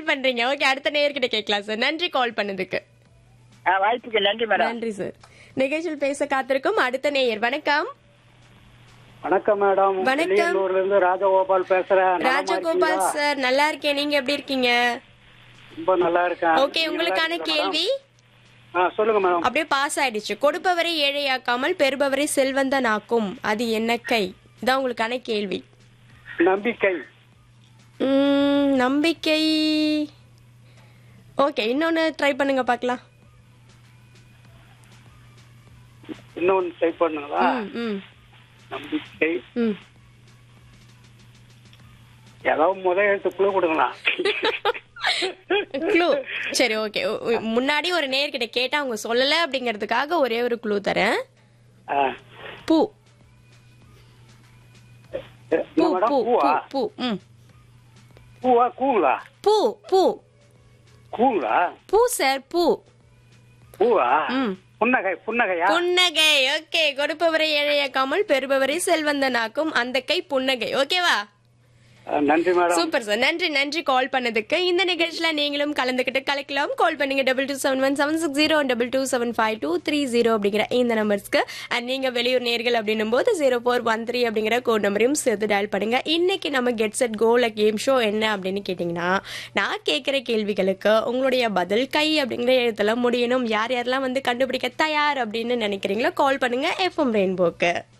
பண்றீங்க ஓகே அடுத்த நேயர்கிட்ட கேட்கலாம் சார் நன்றி கால் பண்ணதுக்கு ஆ, வாய்ப்புக்கு நன்றி மேடம் நன்றி சார் நிகழ்ச்சியில் பேச காத்திருக்கும் அடுத்த நேயர் வணக்கம் வணக்கம் மேடம் வணக்கம். வெளியனூர்ல இருந்து ராஜகோபால் பேசுறேன் நலமா ராஜகோபால் இருக்கீங்களா? சார் நல்லா இருக்கேன் நீங்க எப்படி இருக்கீங்க ரொம்ப நல்லா இருக்கேன் ஓகே உங்களுக்கான நீங்க நல்லா கேள்வி இருக்கீங்களா? ஆ, சொல்லுங்க மேடம் அப்படியே பாஸ் ஆயிடுச்சு கொடுப்பவரை ஏழையாக்காமல் பெறுபவரை செல்வந்தனாக்கும் அது என்ன கை இதான் உங்களுக்கான கேள்வி நம்பிக்கை உம், நம்பிக்கை ஓகே இன்னொன்னு ட்ரை பண்ணுங்க பார்க்கலாம் இன்னொன்னு ட்ரை பண்ணுங்களா ம், ம், நம்பிக்கை ம். ஏதாவது முத எழுத்து குழு கொடுங்களா க்ளூ சரி ஓகே முன்னாடி ஒரு நேர்கிட்ட கேட்டா அவங்க சொல்லல அப்படிங்கிறதுக்காக ஒரே ஒரு க்ளூ தரேன் ஆ. பூ என்ன பூ மேடம் பூ பூ பூவா பூ ம் பூவா கூங்களா பூ பூ கூங்களா பூ சார் பூ பூவா ம் புன்னகை புன்னகையா புன்னகை ஓகே கொடுப்பவரை ஏழையாக்காமல் பெறுபவரை செல்வந்தனாக்கும் அந்த கை புன்னகை ஓகேவா ஆ, நன்றி மேடம் சூப்பர் சார் நன்றி நன்றி கால் பண்ணதுக்கு இந்த நிகழ்ச்சியில நீங்களும் கலந்துக்கிட்டு கலக்கலாம் கால் பண்ணுங்க double two seven one seven six zero double two seven five two three zero அப்படிங்கிற இந்த நம்பர்ஸ்க்கு அண்ட் நீங்க வெளியூர் நேர்கள் அப்படின்னும் போது ஜீரோ ஃபோர் ஒன் த்ரீ அப்படிங்கிற கோட் நம்பரையும் சேர்த்து டயல் பண்ணுங்க இன்னைக்கு நம்ம கெட் செட் கோல கேம் ஷோ என்ன அப்படின்னு கேட்டிங்கன்னா நான் கேட்குற கேள்விகளுக்கு உங்களுடைய பதில் கை அப்படிங்கிற எழுத்துல முடியணும் யார் யாரெல்லாம் வந்து கண்டுபிடிக்க தயார் அப்படின்னு நினைக்கிறீங்களோ கால் பண்ணுங்க எஃப்எம் ரெயின்போக்கு